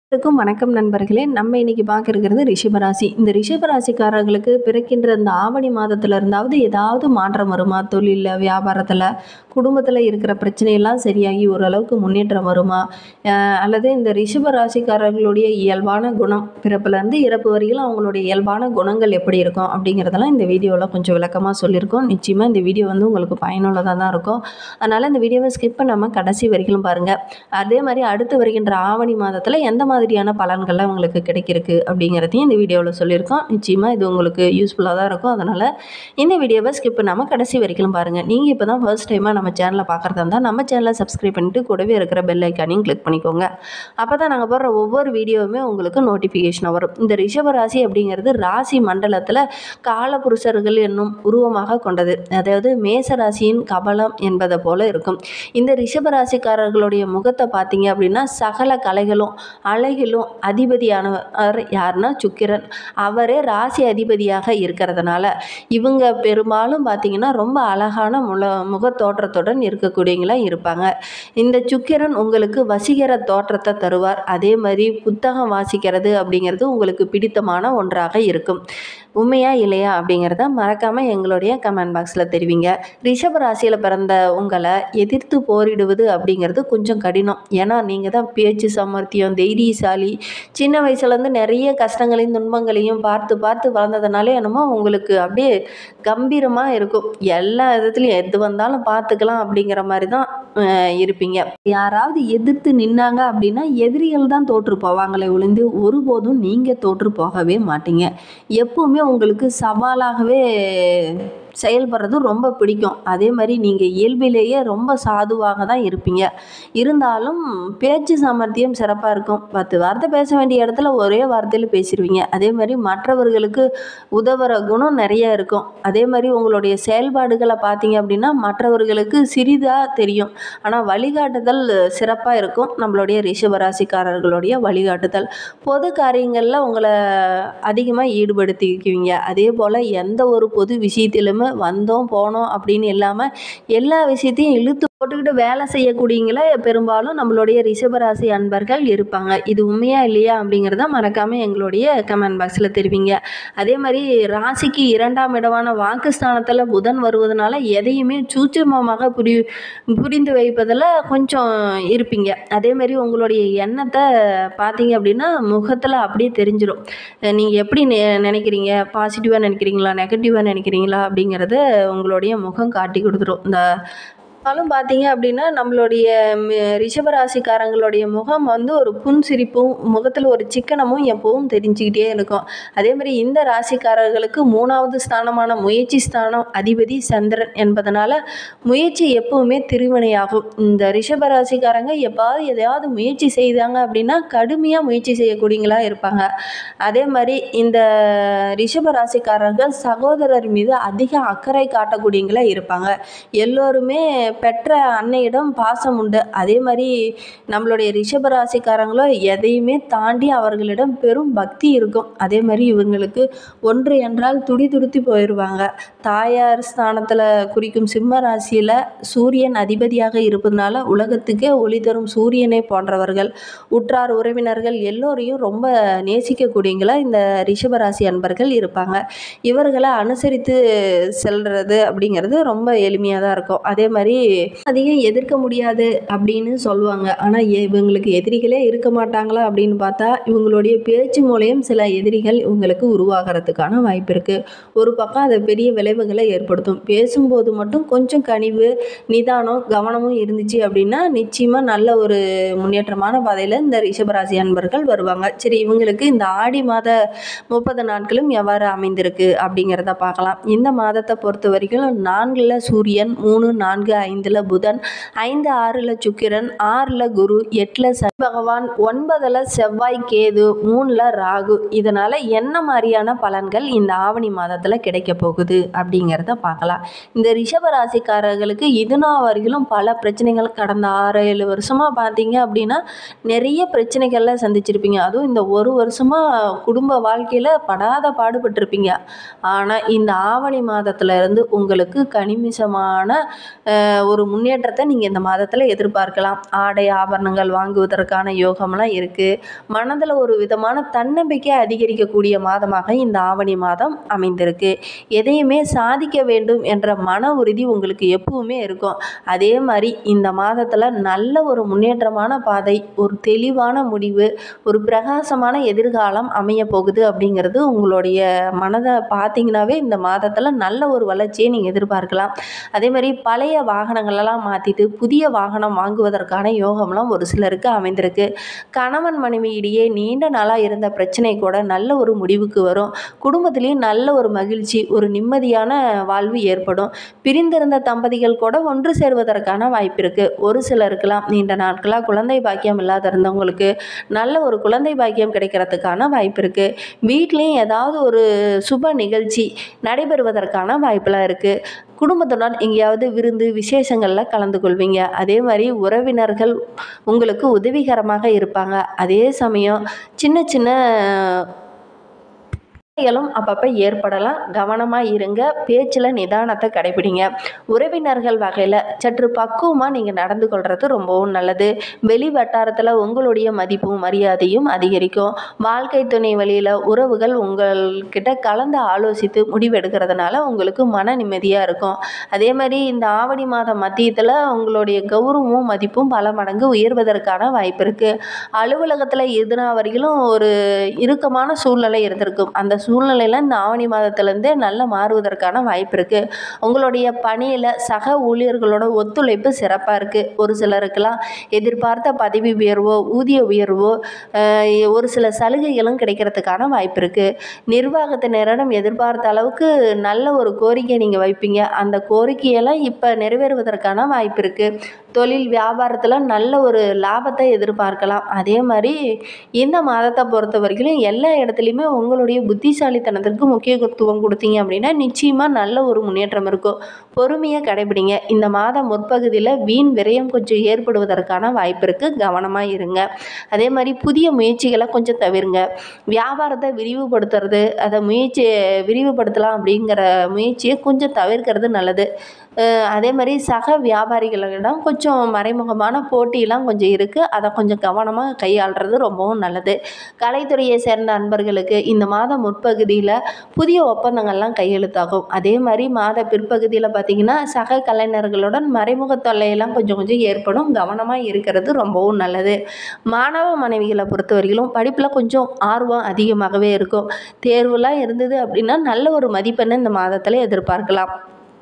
அனைவருக்கும் வணக்கம் நண்பர்களே நம்ம இன்னைக்கு பார்க்க இருக்கிறது ரிஷபராசி இந்த ரிஷபராசிக்காரர்களுக்கு பிறக்கின்ற இந்த ஆவணி மாதத்துல இருந்தாவது ஏதாவது மாற்றம் வருமா தொழிலில் வியாபாரத்தில் குடும்பத்தில் இருக்கிற பிரச்சனையெல்லாம் சரியாகி ஓரளவுக்கு முன்னேற்றம் வருமா அஹ் அல்லது இந்த ரிஷபராசிக்காரர்களுடைய இயல்பான குணம் பிறப்புலேருந்து இறப்பு வரையிலும் அவங்களுடைய இயல்பான குணங்கள் எப்படி இருக்கும் அப்படிங்கிறதெல்லாம் இந்த வீடியோவில் கொஞ்சம் விளக்கமாக சொல்லியிருக்கோம் நிச்சயமாக இந்த வீடியோ வந்து உங்களுக்கு பயனுள்ளதாக தான் இருக்கும் அதனால் இந்த வீடியோவை ஸ்கிப் பண்ணாமல் கடைசி வரைக்கும் பாருங்கள் அதே மாதிரி அடுத்து வருகின்ற ஆவணி மாதத்தில் எந்த மாதிரியான பலன்கள்லாம் உங்களுக்கு கிடைக்கிருக்கு அப்படிங்கிறதையும் இந்த வீடியோவில் சொல்லியிருக்கோம் நிச்சயமாக இது உங்களுக்கு யூஸ்ஃபுல்லாக தான் இருக்கும் அதனால் இந்த வீடியோவை ஸ்கிப் பண்ணாமல் கடைசி வரைக்கும் பாருங்கள் நீங்கள் இப்போ தான் ஃபர்ஸ்ட் டைமாக நம்ம சேனலை பார்க்குறதா இருந்தால் நம்ம சேனலை சப்ஸ்கிரைப் பண்ணிட்டு கூடவே இருக்கிற பெல் ஐக்கானையும் கிளிக் பண்ணிக்கோங்க அப்போ தான் நாங்கள் போடுற ஒவ்வொரு வீடியோவுமே உங்களுக்கு நோட்டிஃபிகேஷன் வரும் இந்த ரிஷப ராசி அப்படிங்கிறது ராசி மண்டலத்தில் காலபுருஷர்கள் என்னும் உருவமாக கொண்டது அதாவது மேச ராசியின் கபலம் என்பதை போல இருக்கும் இந்த ரிஷப ராசிக்காரர்களுடைய முகத்தை பார்த்தீங்க அப்படின்னா சகல கலைகளும் அழகிலும் அதிபதியானவர் யாருன்னா சுக்கிரன் அவரே ராசி அதிபதியாக இருக்கிறதுனால இவங்க பெரும்பாலும் பார்த்தீங்கன்னா ரொம்ப அழகான முல முக தோற்றத்துடன் இருக்கக்கூடியவங்களா இருப்பாங்க இந்த சுக்கிரன் உங்களுக்கு வசீகர தோற்றத்தை தருவார் அதே மாதிரி புத்தகம் வாசிக்கிறது அப்படிங்கிறது உங்களுக்கு பிடித்தமான ஒன்றாக இருக்கும் உண்மையா இல்லையா அப்படிங்கிறத மறக்காமல் எங்களுடைய கமெண்ட் பாக்ஸில் தெரிவிங்க ரிஷப ராசியில் பிறந்த உங்களை எதிர்த்து போரிடுவது அப்படிங்கிறது கொஞ்சம் கடினம் ஏன்னா நீங்கள் தான் பேச்சு சாமர்த்தியம் தைரியசாலி சின்ன வயசுலேருந்து நிறைய கஷ்டங்களையும் துன்பங்களையும் பார்த்து பார்த்து வளர்ந்ததுனாலே என்னமோ உங்களுக்கு அப்படியே கம்பீரமாக இருக்கும் எல்லா விதத்துலையும் எது வந்தாலும் பார்த்துக்கலாம் அப்படிங்கிற மாதிரி தான் அஹ், இருப்பீங்க யாராவது எதிர்த்து நின்னாங்க அப்படின்னா எதிரிகள் தான் தோற்று போவாங்களே ஒளிந்து ஒருபோதும் நீங்கள் தோற்று போகவே மாட்டீங்க எப்பவுமே உங்களுக்கு சவாலாகவே செயல்படுறது ரொம்ப பிடிக்கும் அதே மாதிரி நீங்கள் இயல்பிலேயே ரொம்ப சாதுவாக தான் இருப்பீங்க இருந்தாலும் பேச்சு சாமர்த்தியம் சிறப்பாக இருக்கும் பத்து வார்த்தை பேச வேண்டிய இடத்துல ஒரே வார்த்தையில் பேசிடுவீங்க அதே மாதிரி மற்றவர்களுக்கு உதவுற குணம் நிறைய இருக்கும் அதே மாதிரி உங்களுடைய செயல்பாடுகளை பார்த்தீங்க அப்படின்னா மற்றவர்களுக்கு சிறிதாக தெரியும் ஆனால் வழிகாட்டுதல் சிறப்பாக இருக்கும் நம்மளுடைய ரிஷபராசிக்காரர்களுடைய வழிகாட்டுதல் பொது காரியங்களில் உங்களை அதிகமாக ஈடுபடுத்திக்குவீங்க அதே போல் எந்த ஒரு பொது விஷயத்திலுமே வந்தோம் போனோம் அப்படின்னு இல்லாமல் எல்லா விஷயத்தையும் இழுத்து போட்டுக்கிட்டு வேலை செய்யக்கூடியங்கள பெரும்பாலும் நம்மளுடைய ரிஷபராசி அன்பர்கள் இருப்பாங்க இது உண்மையா இல்லையா அப்படிங்கிறத மறக்காமல் எங்களுடைய கமெண்ட் பாக்ஸில் தெரிவிங்க அதே மாதிரி ராசிக்கு இரண்டாம் இடமான வாக்குஸ்தானத்தில் புதன் வருவதனால எதையுமே சூட்சமமாக புரி புரிந்து வைப்பதில் கொஞ்சம் இருப்பீங்க அதே மாதிரி உங்களுடைய எண்ணத்தை பார்த்தீங்க அப்படின்னா முகத்தில் அப்படியே தெரிஞ்சிடும் நீங்கள் எப்படி நெ நினைக்கிறீங்க பாசிட்டிவாக நினைக்கிறீங்களா நெகட்டிவாக நினைக்கிறீங்களா அப்படிங்கிறத உங்களுடைய முகம் காட்டி கொடுத்துரும் இந்த இருந்தாலும் பார்த்தீங்க அப்படின்னா நம்மளுடைய ம- ரிஷபராசிக்காரங்களுடைய முகம் வந்து ஒரு புன்சிரிப்பும் முகத்தில் ஒரு சிக்கனமும் எப்பவும் தெரிஞ்சுக்கிட்டே இருக்கும் அதே மாதிரி இந்த ராசிக்காரர்களுக்கு மூணாவது ஸ்தானமான முயற்சி ஸ்தானம் அதிபதி சந்திரன் என்பதனால முயற்சி எப்பவுமே திருவினையாகும் இந்த ரிஷபராசிக்காரங்க எப்பாவது எதையாவது முயற்சி செய்தாங்க அப்படின்னா கடுமையாக முயற்சி செய்யக்கூடியங்களா இருப்பாங்க அதே மாதிரி இந்த ரிஷப ராசிக்காரர்கள் சகோதரர் மீது அதிக அக்கறை காட்டக்கூடியங்களா இருப்பாங்க எல்லோருமே பெற்ற அன்னையிடம் பாசம் உண்டு அதே மாதிரி நம்மளுடைய ரிஷப ராசிக்காரங்களும் எதையுமே தாண்டி அவர்களிடம் பெரும் பக்தி இருக்கும் அதே மாதிரி இவங்களுக்கு ஒன்று என்றால் துடி துடித்து போயிடுவாங்க தாயார் ஸ்தானத்தில் குறிக்கும் சிம்ம ராசியில் சூரியன் அதிபதியாக இருப்பதனால உலகத்துக்கே ஒளி தரும் சூரியனை போன்றவர்கள் உற்றார் உறவினர்கள் எல்லோரையும் ரொம்ப நேசிக்கக்கூடியங்களா இந்த ரிஷபராசி அன்பர்கள் இருப்பாங்க இவர்களை அனுசரித்து செல்றது அப்படிங்கிறது ரொம்ப எளிமையாக தான் இருக்கும் அதே மாதிரி அதிகம் எதிர்க்க முடியாது அப்படின்னு சொல்லுவாங்க ஆனால் இவங்களுக்கு எதிரிகளே இருக்க மாட்டாங்களா அப்படின்னு பார்த்தா இவங்களுடைய பேச்சு மூலியம் சில எதிரிகள் இவங்களுக்கு உருவாகிறதுக்கான வாய்ப்பு இருக்குது ஒரு பக்கம் அது பெரிய விளைவுகளை ஏற்படுத்தும் பேசும்போது மட்டும் கொஞ்சம் கனிவு நிதானம் கவனமும் இருந்துச்சு அப்படின்னா நிச்சயமாக நல்ல ஒரு முன்னேற்றமான பாதையில் இந்த ரிஷபராசி அன்பர்கள் வருவாங்க சரி இவங்களுக்கு இந்த ஆடி மாத முப்பது நாட்களும் எவ்வாறு அமைந்திருக்கு அப்படிங்கிறத பார்க்கலாம் இந்த மாதத்தை பொறுத்த வரைக்கும் நான்கில் சூரியன் மூணு நான்கு ஐந்தில் புதன் ஐந்து ஆறில் சுக்கிரன் ஆறில் குரு எட்டில் சனி பகவான் ஒன்பதில் செவ்வாய் கேது மூணில் ராகு இதனால் என்ன மாதிரியான பலன்கள் இந்த ஆவணி மாதத்தில் கிடைக்க போகுது அப்படிங்கிறத பார்க்கலாம் இந்த ரிஷப ராசிக்காரர்களுக்கு இதுனா வரையிலும் பல பிரச்சனைகள் கடந்த ஆறு ஏழு வருஷமாக பார்த்தீங்க அப்படின்னா நிறைய பிரச்சனைகள்ல சந்திச்சிருப்பீங்க அதுவும் இந்த ஒரு வருஷமாக குடும்ப வாழ்க்கையில் படாத பாடுபட்டிருப்பீங்க ஆனால் இந்த ஆவணி மாதத்துல இருந்து உங்களுக்கு கனிமிசமான அஹ், ஒரு முன்னேற்றத்தை நீங்கள் இந்த மாதத்தில் எதிர்பார்க்கலாம் ஆடை ஆபரணங்கள் வாங்குவதற்கான யோகம்லாம் இருக்குது மனதில் ஒரு விதமான தன்னம்பிக்கை அதிகரிக்கக்கூடிய மாதமாக இந்த ஆவணி மாதம் அமைந்திருக்கு எதையுமே சாதிக்க வேண்டும் என்ற மன உறுதி உங்களுக்கு எப்பவுமே இருக்கும் அதே மாதிரி இந்த மாதத்தில் நல்ல ஒரு முன்னேற்றமான பாதை ஒரு தெளிவான முடிவு ஒரு பிரகாசமான எதிர்காலம் அமைய போகுது அப்படிங்கிறது உங்களுடைய மனதை பார்த்தீங்கன்னாவே இந்த மாதத்தில் நல்ல ஒரு வளர்ச்சியை நீங்கள் எதிர்பார்க்கலாம் அதே மாதிரி பழைய வாகனங்களெல்லாம் மாற்றிட்டு புதிய வாகனம் வாங்குவதற்கான யோகம்லாம் ஒரு சிலருக்கு அமைந்திருக்கு கணவன் மனைவி இடையே நீண்ட நாளாக இருந்த பிரச்சனை கூட நல்ல ஒரு முடிவுக்கு வரும் குடும்பத்திலையும் நல்ல ஒரு மகிழ்ச்சி ஒரு நிம்மதியான வாழ்வு ஏற்படும் பிரிந்திருந்த தம்பதிகள் கூட ஒன்று சேர்வதற்கான வாய்ப்பு இருக்குது ஒரு சிலருக்கெல்லாம் நீண்ட நாட்களாக குழந்தை பாக்கியம் இல்லாத இருந்தவங்களுக்கு நல்ல ஒரு குழந்தை பாக்கியம் கிடைக்கிறதுக்கான வாய்ப்பு இருக்குது வீட்லேயும் ஏதாவது ஒரு சுப நிகழ்ச்சி நடைபெறுவதற்கான வாய்ப்பெல்லாம் இருக்குது குடும்பத்துடன் எங்கேயாவது விருந்து விசேஷங்களில் கலந்து கொள்வீங்க அதே மாதிரி உறவினர்கள் உங்களுக்கு உதவிகரமாக இருப்பாங்க அதே சமயம் சின்ன சின்ன களும் அப்பப்போ ஏற்படலாம் கவனமாக இருங்க பேச்சில் நிதானத்தை கடைபிடிங்க உறவினர்கள் வகையில் சற்று பக்குவமாக நீங்கள் நடந்து கொள்வது ரொம்பவும் நல்லது வெளி வட்டாரத்தில் உங்களுடைய மதிப்பும் மரியாதையும் அதிகரிக்கும் வாழ்க்கை துணை வழியில் உறவுகள் உங்கள்கிட்ட கலந்து ஆலோசித்து முடிவெடுக்கிறதுனால உங்களுக்கு மன நிம்மதியாக இருக்கும் அதே மாதிரி இந்த ஆவணி மாதம் மத்தியத்தில் உங்களுடைய கௌரவமும் மதிப்பும் பல மடங்கு உயர்வதற்கான வாய்ப்பு இருக்குது அலுவலகத்தில் எதுனா வரையிலும் ஒரு இறுக்கமான சூழ்நிலை இருந்திருக்கும் அந்த சூழ்நிலையில் இந்த ஆவணி மாதத்துலேருந்தே நல்லா மாறுவதற்கான வாய்ப்பு இருக்குது உங்களுடைய பணியில் சக ஊழியர்களோட ஒத்துழைப்பு சிறப்பாக இருக்குது ஒரு சிலருக்கெல்லாம் எதிர்பார்த்த பதவி உயர்வோ ஊதிய உயர்வோ அஹ், ஒரு சில சலுகைகளும் கிடைக்கிறதுக்கான வாய்ப்பு இருக்குது நிர்வாகத்தினரிடம் எதிர்பார்த்த அளவுக்கு நல்ல ஒரு கோரிக்கை நீங்கள் வைப்பீங்க அந்த கோரிக்கையெல்லாம் இப்போ நிறைவேறுவதற்கான வாய்ப்பு இருக்குது தொழில் வியாபாரத்தில் நல்ல ஒரு லாபத்தை எதிர்பார்க்கலாம் அதே மாதிரி இந்த மாதத்தை பொறுத்த வரைக்கும் எல்லா இடத்துலையுமே உங்களுடைய புத்திசாலித்தனத்திற்கு முக்கியத்துவம் கொடுத்தீங்க அப்படின்னா நிச்சயமாக நல்ல ஒரு முன்னேற்றம் இருக்கும் பொறுமையை கடைபிடிங்க இந்த மாதம் முற்பகுதியில் வீண் விரயம் கொஞ்சம் ஏற்படுவதற்கான வாய்ப்பு இருக்குது கவனமாக இருங்க அதே மாதிரி புதிய முயற்சிகளை கொஞ்சம் தவிருங்க வியாபாரத்தை விரிவுபடுத்துறது அதை முயற்சி விரிவுபடுத்தலாம் அப்படிங்கிற முயற்சியை கொஞ்சம் தவிர்க்கிறது நல்லது அஹ் அதே மாதிரி சக வியாபாரிகளிடம் கொஞ்சம் மறைமுகமான போட்டியெல்லாம் கொஞ்சம் இருக்குது அதை கொஞ்சம் கவனமாக கையாளுறது ரொம்பவும் நல்லது கலைத்துறையை சேர்ந்த அன்பர்களுக்கு இந்த மாதம் முற்பகுதியில் புதிய ஒப்பந்தங்கள்லாம் கையெழுத்தாகும் அதே மாதிரி மாத பிற்பகுதியில் பார்த்திங்கன்னா சக கலைஞர்களுடன் மறைமுக தொல்லையெல்லாம் கொஞ்சம் கொஞ்சம் ஏற்படும் கவனமாக இருக்கிறது ரொம்பவும் நல்லது மாணவ மாணவிகளை பொறுத்தவரையிலும் படிப்பில் கொஞ்சம் ஆர்வம் அதிகமாகவே இருக்கும் தேர்வுலாம் இருந்தது அப்படின்னா நல்ல ஒரு மதிப்பெண்ணை இந்த மாதத்தில் எதிர்பார்க்கலாம்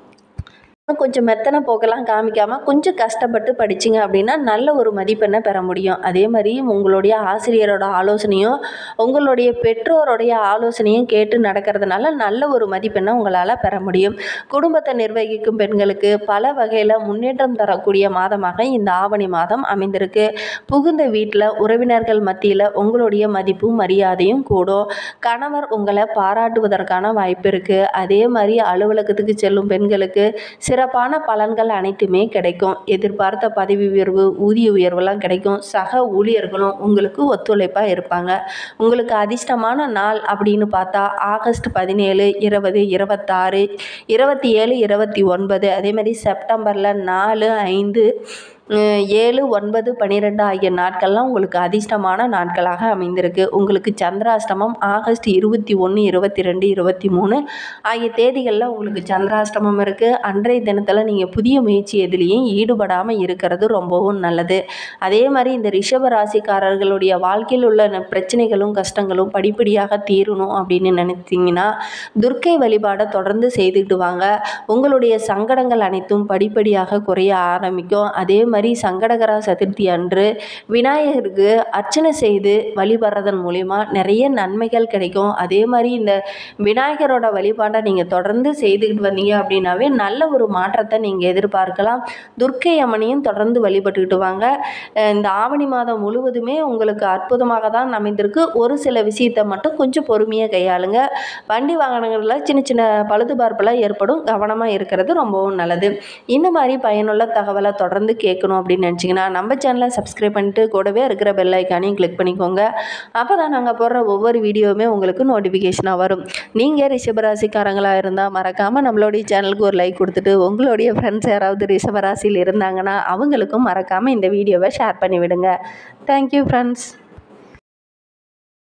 இன்னும் கொஞ்சம் மெத்தனை போக்கெல்லாம் காமிக்காமல் கொஞ்சம் கஷ்டப்பட்டு படிச்சிங்க அப்படின்னா நல்ல ஒரு மதிப்பெண்ணை பெற முடியும் அதே மாதிரி உங்களுடைய ஆசிரியரோட ஆலோசனையும் உங்களுடைய பெற்றோருடைய ஆலோசனையும் கேட்டு நடக்கிறதுனால நல்ல ஒரு மதிப்பெண்ணை உங்களால் பெற முடியும் குடும்பத்தை நிர்வகிக்கும் பெண்களுக்கு பல வகையில் முன்னேற்றம் தரக்கூடிய மாதமாக இந்த ஆவணி மாதம் அமைந்திருக்கு புகுந்த வீட்டில் உறவினர்கள் மத்தியில் உங்களுடைய மதிப்பும் மரியாதையும் கூடும் கணவர் உங்களை பாராட்டுவதற்கான வாய்ப்பு இருக்குது அதே மாதிரி அலுவலகத்துக்கு செல்லும் பெண்களுக்கு சிறப்பான பலன்கள் அனைத்துமே கிடைக்கும் எதிர்பார்த்த பதவி உயர்வு ஊதிய உயர்வெல்லாம் கிடைக்கும் சக ஊழியர்களும் உங்களுக்கு ஒத்துழைப்பாக இருப்பாங்க உங்களுக்கு அதிர்ஷ்டமான நாள் அப்படின்னு பார்த்தா ஆகஸ்ட் பதினேழு இருபது இருபத்தாறு இருபத்தி ஏழு இருபத்தி ஒன்பது அதே மாதிரி செப்டம்பரில் நாலு ஐந்து அஹ் ஏழு ஒன்பது பன்னிரெண்டு ஆகிய நாட்கள்லாம் உங்களுக்கு அதிர்ஷ்டமான நாட்களாக அமைந்திருக்கு உங்களுக்கு சந்திராஷ்டமம் ஆகஸ்ட் இருபத்தி ஒன்று இருபத்தி ரெண்டு இருபத்தி மூணு ஆகிய தேதிகளில் உங்களுக்கு சந்திராஷ்டமம் இருக்குது அன்றைய தினத்தில் நீங்கள் புதிய முயற்சி எதுலேயும் ஈடுபடாமல் இருக்கிறது ரொம்பவும் நல்லது அதே மாதிரி இந்த ரிஷப ராசிக்காரர்களுடைய வாழ்க்கையில் உள்ள ந- பிரச்சனைகளும் கஷ்டங்களும் படிப்படியாக தீரணும் அப்படின்னு நினைத்தீங்கன்னா துர்க்கை வழிபாடை தொடர்ந்து செய்துக்கிட்டு வாங்க உங்களுடைய சங்கடங்கள் அனைத்தும் படிப்படியாக குறைய ஆரம்பிக்கும் அதே மாதிரி சங்கடகரா சதுர்த்தி அன்று விநாயகருக்கு அர்ச்சனை செய்து வழிபடுறதன் மூலிமா நிறைய நன்மைகள் கிடைக்கும் அதே மாதிரி இந்த விநாயகரோட வழிபாட்டை நீங்கள் தொடர்ந்து செய்துக்கிட்டு வந்தீங்க அப்படின்னாவே நல்ல ஒரு மாற்றத்தை நீங்கள் எதிர்பார்க்கலாம் துர்க்கை அம்மனையும் தொடர்ந்து வழிபட்டுக்கிட்டு வாங்க அஹ் இந்த ஆவணி மாதம் முழுவதுமே உங்களுக்கு அற்புதமாக தான் அமைந்திருக்கு ஒரு சில விஷயத்தை மட்டும் கொஞ்சம் பொறுமையாக கையாளுங்க வண்டி வாகனங்களில் சின்ன சின்ன பழுதுபார்ப்பெல்லாம் ஏற்படும் கவனமாக இருக்கிறது ரொம்பவும் நல்லது இந்த மாதிரி பயனுள்ள தகவலை தொடர்ந்து கேட்கணும் இருக்கணும் அப்படின்னு நினச்சிங்கன்னா நம்ம சேனலை சப்ஸ்கிரைப் பண்ணிட்டு கூடவே இருக்கிற பெல் ஐக்கானையும் கிளிக் பண்ணிக்கோங்க அப்போ தான் நாங்கள் போடுற ஒவ்வொரு வீடியோவுமே உங்களுக்கு நோட்டிஃபிகேஷனாக வரும் நீங்கள் ரிஷபராசிக்காரங்களாக இருந்தால் மறக்காமல் நம்மளுடைய சேனலுக்கு ஒரு லைக் கொடுத்துட்டு உங்களுடைய ஃப்ரெண்ட்ஸ் யாராவது ரிஷபராசியில் இருந்தாங்கன்னா அவங்களுக்கும் மறக்காமல் இந்த வீடியோவை ஷேர் பண்ணி விடுங்க தேங்க்யூ ஃப்ரெண்ட்ஸ்